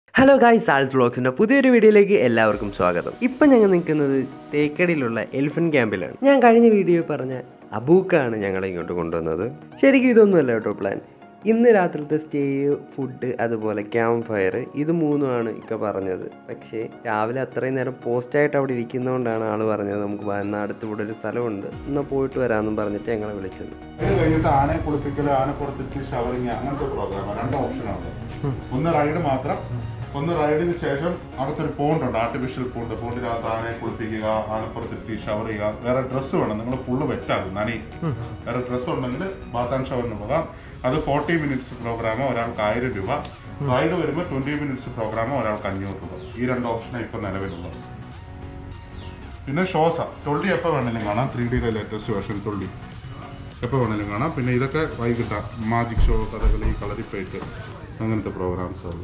Hello ഗായ് സാൾസ് വ്ളോഗ്സിൻ്റെ പുതിയൊരു വീഡിയോയിലേക്ക് എല്ലാവർക്കും സ്വാഗതം ഇപ്പം ഞങ്ങൾ നിൽക്കുന്നത് തേക്കടിയിലുള്ള എലിഫന്റ് ക്യാമ്പിലാണ് ഞാൻ കഴിഞ്ഞ വീഡിയോയിൽ പറഞ്ഞ അബൂക്കാണ് ഞങ്ങളെ ഇങ്ങോട്ട് കൊണ്ടുവന്നത് ശരിക്കും ഇതൊന്നുമല്ല കേട്ടോ പ്ലാൻ ഇന്ന് രാത്രിത്തെ സ്റ്റേ ഫുഡ് അതുപോലെ ക്യാമ്പ് ഫയർ ഇത് മൂന്നുമാണ് ഇക്ക പറഞ്ഞത് പക്ഷേ രാവിലെ അത്രയും നേരം പോസ്റ്റായിട്ട് അവിടെ ഇരിക്കുന്നതുകൊണ്ടാണ് ആൾ പറഞ്ഞത് നമുക്ക് വന്ന അടുത്ത് ഇവിടെ ഒരു സ്ഥലമുണ്ട് എന്നാൽ പോയിട്ട് വരാമെന്നും പറഞ്ഞിട്ട് ഞങ്ങളെ വിളിച്ചത് ഇത് കഴിഞ്ഞിട്ട് ആനയെ കുളിപ്പിക്കൽ ആനപ്പുറത്തിട്ട് ഷവറിങ് അങ്ങനത്തെ പ്രോഗ്രാം രണ്ട് ഓപ്ഷനാണ് ഒന്ന് റൈഡ് മാത്രം ഒന്ന് റൈഡിന് ശേഷം അകത്തൊരു പോണ്ട് ഉണ്ട് ആർട്ടിഫിഷ്യൽ പോണ്ട് പോണ്ടിനകത്ത് ആനയെ കുളിപ്പിക്കുക ആനപ്പുറത്തിട്ട് ഷവർ ചെയ്യുക വേറെ ഡ്രസ്സ് വേണം നിങ്ങൾ ഫുള്ള് വെറ്റാകും നനി വേറെ ഡ്രസ്സ് ഉണ്ടെങ്കിൽ ബാത്ത് ആൻഡ് ഷവറിന് പോകാം അത് ഫോർട്ടി മിനിറ്റ്സ് പ്രോഗ്രാം ഒരാൾക്ക് ആയിരം രൂപ റൈഡ് വരുമ്പോൾ ട്വന്റി മിനിറ്റ്സ് പ്രോഗ്രാം ഒരാൾക്ക് അഞ്ഞൂറ് രൂപ ഈ രണ്ട് ഓപ്ഷനാണ് ഇപ്പൊ നിലവിലുള്ളത് പിന്നെ ഷോസ ടൊള്ളി എപ്പോൾ വേണമെങ്കിലും കാണാം ത്രീ ഡിയിലെ ലേറ്റസ്റ്റ് വേർഷൻ ടൊള്ളി എപ്പോൾ വേണമെങ്കിലും കാണാം പിന്നെ ഇതൊക്കെ വൈകിട്ടാ മാജിക് ഷോ കഥകളി കളരിപ്പേറ്റ് അങ്ങനത്തെ പ്രോഗ്രാംസ് ആണ്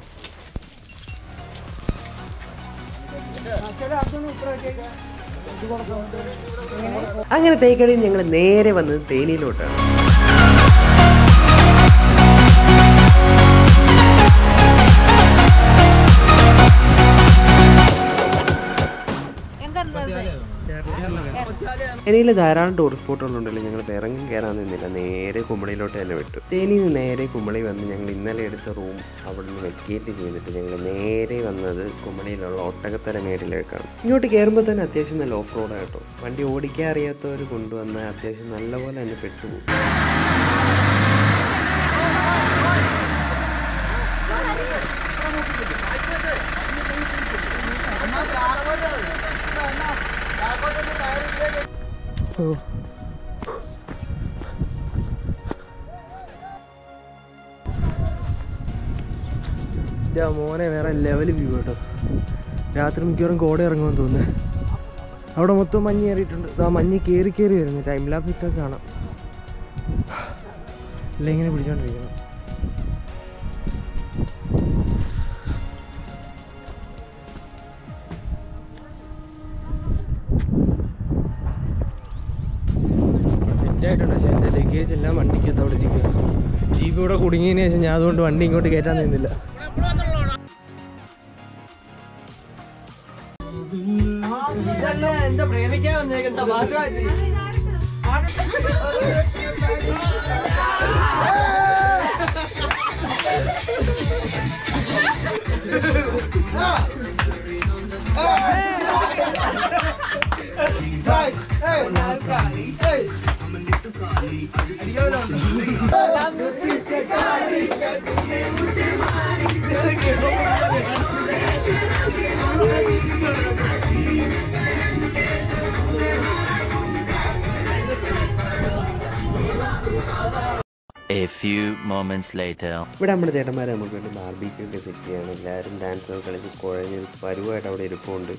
അങ്ങനെ തേക്കടിയിൽ ഞങ്ങൾ നേരെ വന്നത് തേനിയിലോട്ടാണ് எங்க இருந்தது തേനിയിൽ ധാരാളം ടൂറിസ്റ്റ് സ്പോട്ടുകളുണ്ടല്ലോ ഞങ്ങൾ വേറെ എങ്ങും കയറാൻ നിന്നില്ല നേരെ കുമളിയിലോട്ട് തന്നെ വിട്ടു തേനിയിൽ നിന്ന് നേരെ കുമളി വന്ന് ഞങ്ങൾ ഇന്നലെ എടുത്ത റൂം അവിടെ നിന്ന് വെക്കേറ്റ് ചെയ്തിട്ട് ഞങ്ങൾ നേരെ വന്നത് കുമളിയിലുള്ള ഒട്ടകത്തല മേടിലേക്കാണ് ഇങ്ങോട്ട് കയറുമ്പോൾ തന്നെ അത്യാവശ്യം നല്ല ഓഫ് റോഡായിട്ടോ വണ്ടി ഓടിക്കാൻ അറിയാത്തവർ കൊണ്ടുവന്ന അത്യാവശ്യം നല്ലപോലെ തന്നെ പെട്ടുപോകും മോനെ വേറെ ലെവൽ വ്യൂ കേട്ടോ രാത്രി മിക്കവാറും കോട ഇറങ്ങുമെന്ന് തോന്നുന്നു അവിടെ മൊത്തം മഞ്ഞ് കയറിയിട്ടുണ്ട് ആ മഞ്ഞ് കയറി കയറി വരുന്നു ടൈം ലാപ്പ് ഇട്ടൊക്കെ കാണാം ഇല്ല ഇങ്ങനെ പിടിച്ചോണ്ടിരിക്കണം സെറ്റായിട്ടുണ്ട് പക്ഷേ എൻ്റെ ലഗേജ് എല്ലാം വണ്ടിക്കകത്ത് അവിടെ ഇരിക്കുക ജീപ്പ് ഇവിടെ കുടുങ്ങിയതിന് ശേഷം ഞാൻ അതുകൊണ്ട് വണ്ടി ഇങ്ങോട്ട് കയറ്റാൻ നിന്നില്ല A few moments later. ഇവിടെ നമ്മുടെ ചേട്ടന്മാരെ നമുക്ക് വേണ്ടി ബാർബിക്യൂ ഒക്കെ സെറ്റ് ചെയ്യാണ് എല്ലാവരും ഡാൻസ് ഒക്കെ കളിച്ച് കുഴഞ്ഞ് പരുവായിട്ട് അവിടെ ഇരിപ്പുണ്ട്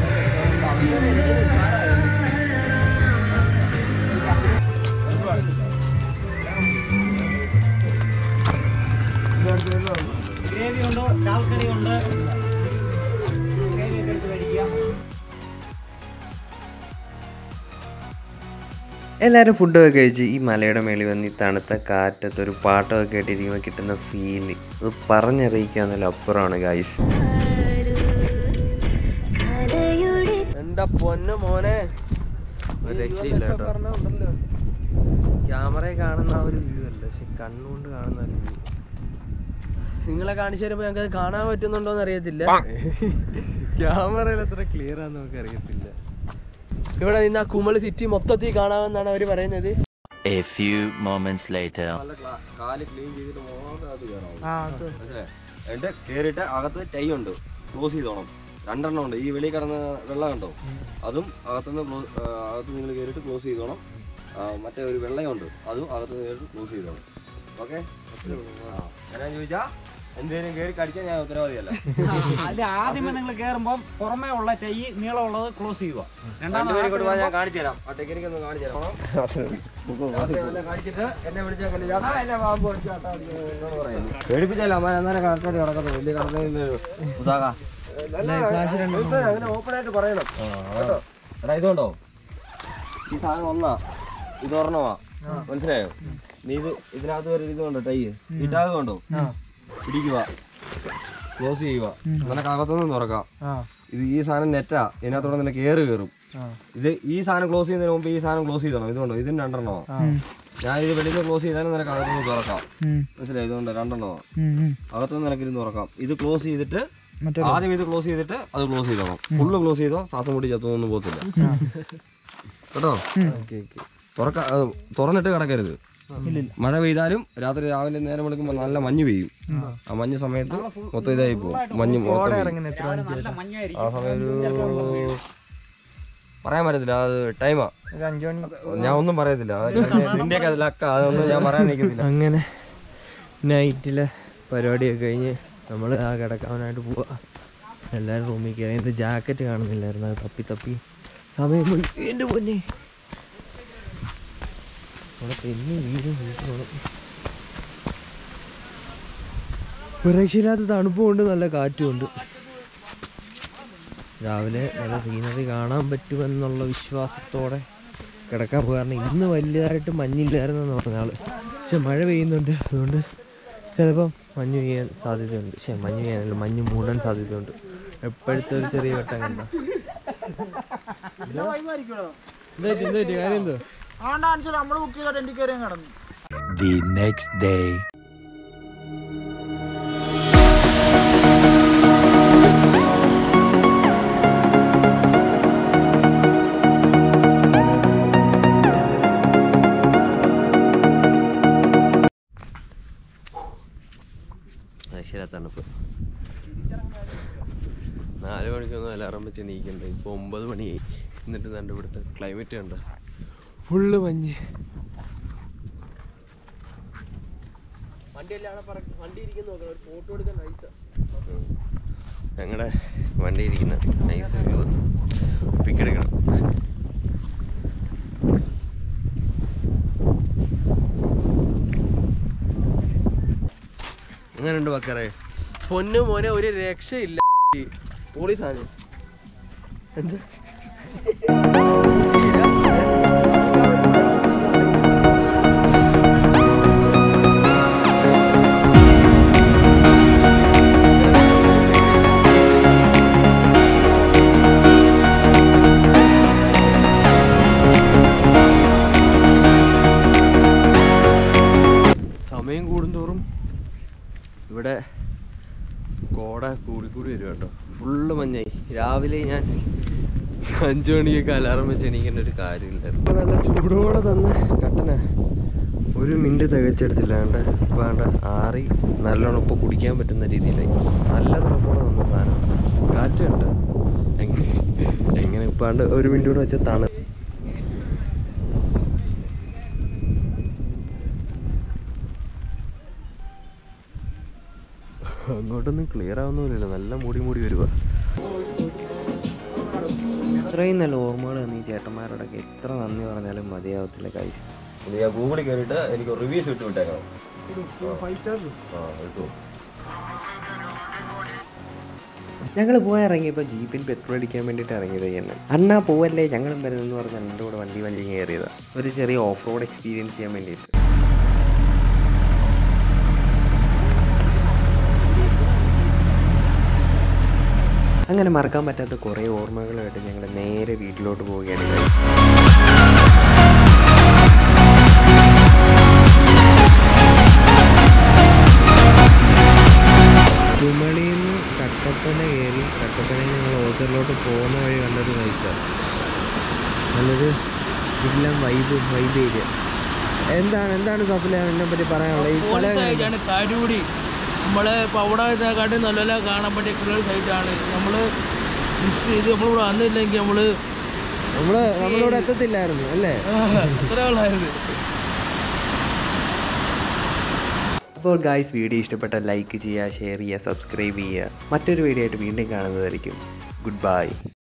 എല്ലാവരും ഫുഡൊക്കെ കഴിച്ച് ഈ മലയുടെ മേളിൽ വന്ന് ഈ തണുത്ത കാറ്റത്ത് ഒരു പാട്ടൊക്കെ കേട്ടിരിക്കുമ്പോൾ കിട്ടുന്ന ഫീല് അത് പറഞ്ഞറിയിക്കാന്നല്ല അപ്പുറമാണ് ഗൈസ് എന്റെ പൊന്നു മോനെ ഒരു രക്ഷയില്ല കേട്ടോ ക്യാമറയിൽ കാണുന്ന ആ ഒരു വ്യൂ അല്ല പക്ഷെ കണ്ണുകൊണ്ട് കാണുന്ന ഒരു വ്യൂ നിങ്ങളെ കാണിച്ചു തരുമ്പോൾ ഞങ്ങൾക്ക് അത് കാണാൻ പറ്റുന്നുണ്ടോന്ന് അറിയത്തില്ല ക്യാമറയിൽ അത്ര ക്ലിയർ ആണെന്ന് നമുക്ക് അറിയത്തില്ല ഇവിടെ നിന്ന് ആ കുമളി സിറ്റി മൊത്തത്തിൽ കാണാമെന്നാണ് അവർ പറയുന്നത് A few moments later. കാല് ക്ലീൻ ചെയ്തിട്ട് മാത്രം അത് കയറാവും മനസ്സിലായോ എന്നിട്ട് കയറിയിട്ട് അകത്ത് ടൈ ഉണ്ട് ക്ലോസ് ചെയ്തോണം രണ്ടെണ്ണം ഉണ്ട് ഈ വെളിയിൽ കിടന്ന വെള്ളം കണ്ടോ അതും അകത്തുനിന്ന് ക്ലോ അകത്ത് നിങ്ങൾ കയറിയിട്ട് ക്ലോസ് ചെയ്തോണം ആ, മറ്റേ ഒരു വെള്ളയുണ്ട് അതും അകത്ത് കയറിയിട്ട് ക്ലോസ് ചെയ്തോണം ഓക്കെ ഞാൻ ചോദിച്ചാ എന്തേലും കയറി കടിച്ചാൽ ഞാൻ ഉത്തരവാദിയല്ല അത് ആദ്യമേ നിങ്ങൾ കയറുമ്പോൾ പുറമേ ഉള്ള ടൈ നീളമുള്ളത് ക്ലോസ് ചെയ്യുക രണ്ടുപേരും ഇങ്ങോട്ട് വാ, ഞാൻ കാണിച്ചു തരാം ആ ടെക്നിക്ക് ഒന്ന് കാണിച്ചു തരാം എന്നെ കാണിച്ചിട്ട് എന്നെ വിളിച്ചാൽ കണ്ടില്ല അതാ എന്നെ പാമ്പ് കടിച്ചു അതാ കടിച്ചു എന്നോട് പറയുന്നു. പേടിപ്പിച്ചല്ല അമ്മ എന്നാലും കറക്റ്റായിട്ട് കിടക്കുന്നു വലിയ കിടന്നില്ലല്ലോ ഉദാകാ അങ്ങനെ ഓപ്പൺ ആയിട്ട് പറയണം കേട്ടോ എടാ ഇതുണ്ടോ ഈ സാധനം ഒന്നാ ഇത് ഒരെണ്ണമാ മനസ്സിലായോ നീ ഇത് ഇതിനകത്ത് ഒരു ഇത് കണ്ടോ ടൈ ഈ ടാഗ് കണ്ടോ പിടിക്കുക ക്ലോസ് ചെയ്യുക നിനക്ക് അകത്തുനിന്ന് തുറക്കാം ഇത് ഈ സാധനം നെറ്റാ ഇതിനകത്തോടെ നിനക്ക് എയർ കയറും ഇത് ഈ സാധനം ക്ലോസ് ചെയ്യുന്നതിന് മുമ്പ് ഈ സാധനം ക്ലോസ് ചെയ്തണം ഇതുകൊണ്ടോ ഇതിന് രണ്ടെണ്ണമാണ് ഞാൻ ഇത് വെളിയിൽ നിന്ന് ക്ലോസ് ചെയ്താലും നിനക്ക് അകത്തുനിന്ന് തുറക്കാം മനസ്സിലായി ഇതുകൊണ്ട് രണ്ടെണ്ണമാണ് അകത്തുനിന്ന് നിനക്ക് ഇരുന്ന് തുറക്കാം ഇത് ക്ലോസ് ചെയ്തിട്ട് ആദ്യം ഇത് ക്ലോസ് ചെയ്തിട്ട് അത് ക്ലോസ് ചെയ്തോണം ഫുള്ള് ക്ലോസ് ചെയ്തോ ശ്വാസം മുട്ടി ചത്തൊന്നും പോകത്തില്ല കേട്ടോ തുറക്ക അത് തുറന്നിട്ട് കിടക്കരുത് മഴ പെയ്താലും രാത്രി രാവിലെ നേരം വിളിക്കുമ്പോൾ നല്ല മഞ്ഞ് പെയ്യും ആ മഞ്ഞ് സമയത്ത് മൊത്തം ഇതായി പോകും മഞ്ഞ് മൊത്തം പെയ്യും. നല്ല മഞ്ഞായിരിക്കും ആ സമയം ഒരു പറയാൻ പറ്റത്തില്ല അത് ടൈമാ ഞാൻ ഒന്നും പറയത്തില്ല നിന്റെയൊക്കെ അത് ലക്ക അതൊന്നും ഞാൻ പറയാൻ നിൽക്കുന്നില്ല അങ്ങനെ നൈറ്റിലെ പരിപാടിയൊക്കെ കഴിഞ്ഞ് നമ്മൾ ആ കിടക്കാനായിട്ട് പോവാ എല്ലാവരും റൂമിൽ കയറി എൻ്റെ ജാക്കറ്റ് കാണുന്നില്ലായിരുന്നു അത് തപ്പി തപ്പി സമയം പോയി എൻ്റെ പൊന്നെ അവിടെ തെന്നി വീടും വീട്ടിലോണം ഒരു രക്ഷയില്ലാത്ത തണുപ്പും ഉണ്ട് നല്ല കാറ്റും ഉണ്ട് രാവിലെ നല്ല സീനറി കാണാൻ പറ്റുമെന്നുള്ള വിശ്വാസത്തോടെ കിടക്കാൻ പോകാറുണ്ട് ഇന്ന് വലിയതായിട്ട് മഞ്ഞില്ലായിരുന്നെന്ന് പറഞ്ഞ ആള് പക്ഷെ മഴ പെയ്യുന്നുണ്ട് അതുകൊണ്ട് ചിലപ്പം മഞ്ഞ് പെയ്യാൻ സാധ്യതയുണ്ട് പക്ഷെ മഞ്ഞ് പെയ്യാനല്ല മഞ്ഞ് മൂടാൻ സാധ്യതയുണ്ട് എപ്പോഴത്തെ ഒരു ചെറിയ വട്ടം കണ്ട കാര്യം എന്തോ നമ്മള് ബുക്ക് ചെയ്ത ടെൻറ്റ് കയറി കിടന്നു The next day. ശരി തണുപ്പ് നാല് മണിക്കൊന്നും അലാറം വെച്ച് എണീക്കണ്ട ഇപ്പോൾ ഒമ്പത് മണിയായി എന്നിട്ട് കണ്ട് ഇവിടുത്തെ ക്ലൈമറ്റ് കണ്ട ഫുള്ള് മഞ്ഞ് ഞങ്ങളുടെ വണ്ടി ഇരിക്കുന്ന നൈസ് വ്യൂ പിക്കെടുക്കണം എങ്ങനെയുണ്ട് ബക്കറേ പൊന്നു മോനെ ഒരു രക്ഷയില്ല പൊളി സാധനം എന്ത് സമയം കൂടുന്തോറും ഇവിടെ കോട കൂടിക്കൂടി വരും കേട്ടോ ഫുള്ള് മഞ്ഞായി രാവിലെ ഞാൻ അഞ്ചു മണിക്കൊക്കെ അലാറം വെച്ച് എണീക്കേണ്ട ഒരു കാര്യമില്ലായിരുന്നു ഇപ്പൊ നല്ല ചൂടോടെ തന്ന് കട്ടന ഒരു മിനിറ്റ് തികച്ചെടുത്തില്ല വേണ്ട ഇപ്പം വേണ്ട ആറി നല്ലോണം ഇപ്പോൾ കുടിക്കാൻ പറ്റുന്ന രീതിയിലായി നല്ല തണുപ്പോടെ തന്ന സാധനം കാറ്റുണ്ട് എങ്ങനെ എങ്ങനെ ഇപ്പാണ്ട് ഒരു മിനിറ്റ് കൂടെ വെച്ച തണു അങ്ങോട്ടൊന്നും ക്ലിയർ ആവുന്നില്ലല്ലോ നല്ല മൂടി മൂടി വരുക ഇത്രയും നല്ല ഓർമ്മകൾ നീ ചേട്ടന്മാരോടൊക്കെ എത്ര നന്ദി പറഞ്ഞാലും മതിയാവത്തില്ല കാര്യം ഇത് ഞാൻ ഗൂഗിളിൽ കയറിയിട്ട് എനിക്ക് റിവ്യൂസ് ഇട്ട് വിട്ടേക്കണം ആ ഇട്ടു ഞങ്ങൾ പോയി ഇറങ്ങിയപ്പോൾ ജീപ്പിൽ പെട്രോൾ അടിക്കാൻ വേണ്ടിയിട്ട് ഇറങ്ങിയത് തന്നെ അണ്ണാ പോവല്ലേ ഞങ്ങളും വരുന്നെന്ന് പറഞ്ഞ് എൻ്റെ കൂടെ വണ്ടി വണ്ടി കയറിയതാണ് ഒരു ചെറിയ ഓഫ് റോഡ് എക്സ്പീരിയൻസ് ചെയ്യാൻ വേണ്ടിയിട്ട് അങ്ങനെ മറക്കാൻ പറ്റാത്ത കുറേ ഓർമ്മകളുമായിട്ട് ഞങ്ങൾ നേരെ വീട്ടിലോട്ട് പോവുകയാണ് guys. കുമളിയിൽ നിന്ന് കട്ടപ്പന കയറി കട്ടപ്പനയിൽ ഞങ്ങൾ ഓച്ചറിലോട്ട് പോകുന്ന വഴി കണ്ടൊരു നൈറ്റാണ് നല്ലൊരു എല്ലാം വൈബ് വൈബ് ഏരിയ എന്താണ് എന്താണ് സഫല എന്നെ പറ്റി പറയാനുള്ളത് ഈ പല സൈറ്റാണ് കാരൂടി നമ്മളെ ഇപ്പോൾ അവിടെ ഇതിനെക്കാട്ടി നല്ല കാണാൻ പറ്റിയ ഒരു സൈറ്റാണ് നമ്മൾ മിസ് ചെയ്ത് നമ്മളിവിടെ വന്നില്ലെങ്കിൽ നമ്മൾ നമ്മള് നമ്മളിവിടെ എത്തത്തില്ലായിരുന്നു അല്ലേ എത്ര ആളായിരുന്നു അപ്പോൾ ഗായ്സ് വീഡിയോ ഇഷ്ടപ്പെട്ട ലൈക്ക് ചെയ്യുക ഷെയർ ചെയ്യുക സബ്സ്ക്രൈബ് ചെയ്യുക മറ്റൊരു വീഡിയോ ആയിട്ട് വീണ്ടും കാണുന്നതായിരിക്കും ഗുഡ് ബൈ